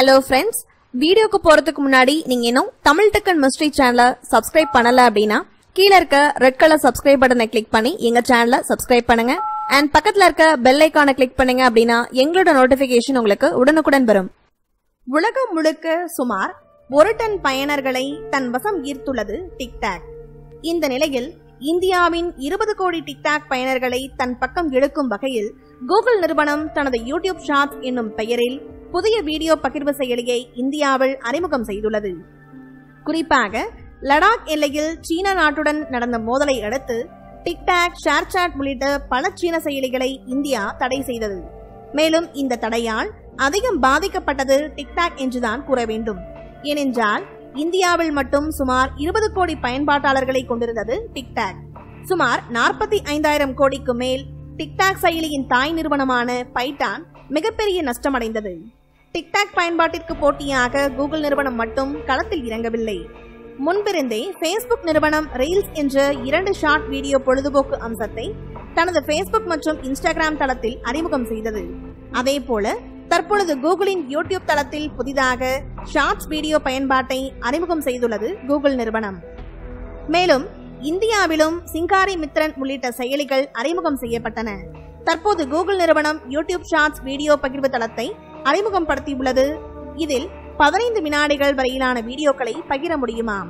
hello friends வீடியோக்கு போறதுக்கு முன்னாடி நீங்க இன்னும் தமிழ் டெக்கன் மிஸ்ட்ரி சேனலை சப்ஸ்கிரைப் பண்ணல அப்படின்னா கீழ இருக்க ரெட் கலர் சப்ஸ்கிரைப் பட்டனை கிளிக் பண்ணி எங்க சேனலை சப்ஸ்கிரைப் பண்ணுங்க அண்ட் பக்கத்துல இருக்க பெல் ஐக்கானை கிளிக் பண்ணுங்க அப்படின்னா எங்களோட நோட்டிபிகேஷன் உங்களுக்கு உடனுக்குடன் வரும் உலகம் முழுக்க சுமார் ஒரு டன் பயனர்களை தன் வசம் ஈர்த்துள்ளது டிக்டாக் இந்த நிலையில் இந்தியாவின் இருபது கோடி டிக்டாக் பயனர்களை தன் பக்கம் இழுக்கும் வகையில் கூகுள் நிறுவனம் தனது யூடியூப் ஷார்ட்ஸ் என்னும் பெயரில் புதிய வீடியோ பகிர்வு செயலியை இந்தியாவில் அறிமுகம் செய்துள்ளது குறிப்பாக லடாக் எல்லையில் சீன நாட்டுடன் நடந்த மோதலை அடுத்து டிக்டாக் ஷேர்சாட் உள்ளிட்ட பல சீன செயலிகளை இந்தியா தடை செய்தது மேலும் இந்த தடையால் அதிகம் பாதிக்கப்பட்டது டிக்டாக் என்றுதான் கூற வேண்டும் ஏனென்றால் இந்தியாவில் மட்டும் சுமார் இருபது கோடி பயன்பாட்டாளர்களை கொண்டிருந்தது டிக்டாக் சுமார் நாற்பத்தி ஐந்தாயிரம் கோடிக்கு மேல் டிக்டாக் செயலியின் தாய் நிறுவனமான பைட்டான் மிகப்பெரிய நஷ்டமடைந்தது டிக்டாக் பயன்பாட்டிற்கு போட்டியாக கூகுள் நிறுவனம் மட்டும் களத்தில் இறங்கவில்லை முன்பிருந்தே ஃபேஸ்புக் நிறுவனம் ரீல்ஸ் என்ற இரண்டு ஷார்ட் வீடியோ பொழுதுபோக்கு அம்சத்தை தனது ஃபேஸ்புக் மற்றும் இன்ஸ்டாகிராம் தளத்தில் அறிமுகம் செய்தது அதேபோல தற்பொழுது கூகுளின் யூடியூப் தளத்தில் புதிதாக ஷார்ட்ஸ் வீடியோ பயன்பாட்டை அறிமுகம் செய்துள்ளது கூகுள் நிறுவனம் மேலும் இந்தியாவிலும் சிங்காரி மித்ரன் உள்ளிட்ட செயலிகள் அறிமுகம் செய்யப்பட்டன தற்போது கூகுள் நிறுவனம் யூடியூப் ஷார்ட்ஸ் வீடியோ பகிர்வு தளத்தை அறிமுகம் படுத்தியுள்ளது இதில் பதினைந்து வினாடிகள் வரையிலான வீடியோக்களை பகிர முடியுமாம்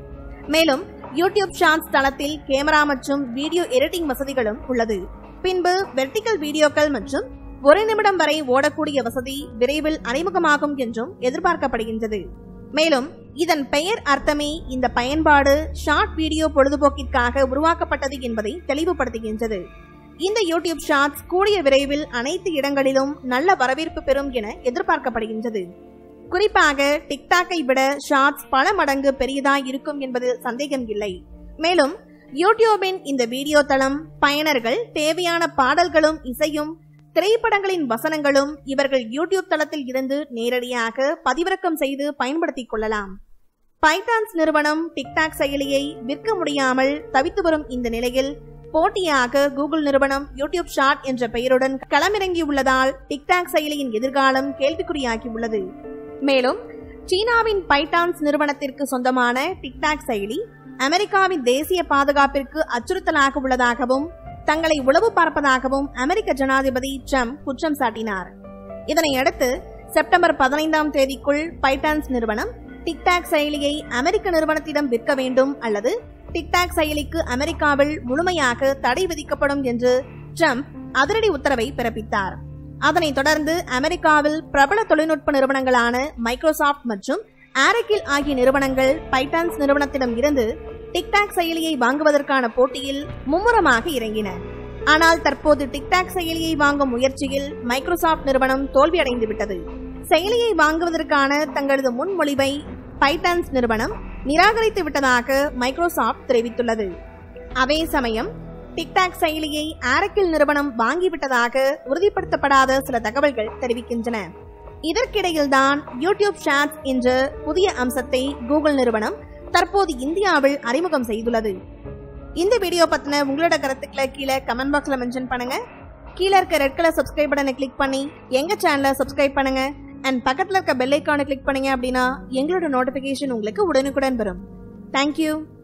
மேலும் யூடியூப் ஷார்ட்ஸ் தளத்தில் கேமரா மற்றும் வீடியோ எடிட்டிங் வசதிகளும் உள்ளது பின்பு வெர்டிகல் வீடியோக்கள் மற்றும் ஒரு நிமிடம் வரை ஓடக்கூடிய வசதி விரைவில் அறிமுகமாகும் என்றும் எதிர்பார்க்கப்படுகின்றது மேலும் இதன் பெயர் அர்த்தமே இந்த பயன்பாடு ஷார்ட் வீடியோ பொழுதுபோக்கிற்காக உருவாக்கப்பட்டது என்பதை தெளிவுபடுத்துகின்றது இந்த யூடியூப் ஷார்ட்ஸ் கூடிய விரைவில் அனைத்து இடங்களிலும் நல்ல வரவேற்பு பெறும் என எதிர்பார்க்கப்படுகின்றது குறிப்பாக டிக்டாக்கை விட ஷார்ட்ஸ் பல மடங்கு பெரியதாய் இருக்கும் என்பதில் சந்தேகம் இல்லை மேலும் யூடியூபின் இந்த வீடியோ தளம் பயனர்கள் தேவையான பாடல்களும் இசையும் திரைப்படங்களின் வசனங்களும் இவர்கள் யூடியூப் தளத்தில் இருந்து நேரடியாக பதிவிறக்கம் செய்து பயன்படுத்திக் கொள்ளலாம் பைட்டான்ஸ் நிறுவனம் டிக்டாக் செயலியை விற்க முடியாமல் தவித்து வரும் இந்த நிலையில் போட்டியாக கூகுள் நிறுவனம் யூடியூப் ஷார்ட் என்ற பெயருடன் களமிறங்கியுள்ளதால் டிக்டாக் செயலியின் எதிர்காலம் கேள்விக்குறியாகியுள்ளது மேலும் சீனாவின் பைட்டான்ஸ் நிறுவனத்திற்கு சொந்தமான டிக்டாக் செயலி அமெரிக்காவின் தேசிய பாதுகாப்பிற்கு அச்சுறுத்தலாக உள்ளதாகவும் தங்களை உளவு பார்ப்பதாகவும் அமெரிக்க ஜனாதிபதி ட்ரம்ப் குற்றம் சாட்டினார் இதனையடுத்து செப்டம்பர் பதினைந்தாம் தேதிக்குள் பைட்டான்ஸ் நிறுவனம் டிக்டாக் செயலியை அமெரிக்க நிறுவனத்திடம் விற்க வேண்டும் அல்லது டிக்டாக் செயலிக்கு அமெரிக்காவில் முழுமையாக தடை விதிக்கப்படும் என்று ட்ரம்ப் அதிரடி உத்தரவை பிறப்பித்தார் அதனைத் தொடர்ந்து அமெரிக்காவில் பிரபல தொழில்நுட்ப நிறுவனங்களான மைக்ரோசாப்ட் மற்றும் ஆரக்கில் ஆகிய நிறுவனங்கள் பைட்டான்ஸ் நிறுவனத்திடம் இருந்து டிக்டாக் செயலியை வாங்குவதற்கான போட்டியில் மும்முரமாக இறங்கின ஆனால் தற்போது டிக்டாக் செயலியை வாங்கும் முயற்சியில் மைக்ரோசாப்ட் நிறுவனம் தோல்வியடைந்து விட்டது செயலியை வாங்குவதற்கான தங்களது முன்மொழிவை பைட்டான்ஸ் நிறுவனம் நிராகரித்து விட்டதாக மைக்ரோசாப்ட் தெரிவித்துள்ளது அதே சமயம் டிக்டாக் செயலியை ஆரக்கில் நிறுவனம் வாங்கிவிட்டதாக உறுதிப்படுத்தப்படாத சில தகவல்கள் தெரிவிக்கின்றன இதற்கிடையில்தான் யூடியூப் ஷார்ட்ஸ் என்ற புதிய அம்சத்தை கூகுள் நிறுவனம் தற்போது இந்தியாவில் அறிமுகம் செய்துள்ளது இந்த வீடியோ பத்தின உங்களோட கருத்துக்களை கீழே கமெண்ட் பாக்ஸ்ல மென்ஷன் பண்ணுங்க கீழே இருக்க ரெட் கலர் சப்ஸ்கிரைப் பட்டனை கிளிக் பண்ணி எங்க சேனலை சப்ஸ்கிரைப் பண்ணுங்க அண்ட் பக்கத்துல இருக்க பெல் ஐக்கானை கிளிக் பண்ணீங்க அப்படின்னா எங்களோட நோட்டிபிகேஷன் உங்களுக்கு உடனுக்குடன் வரும் தேங்க்யூ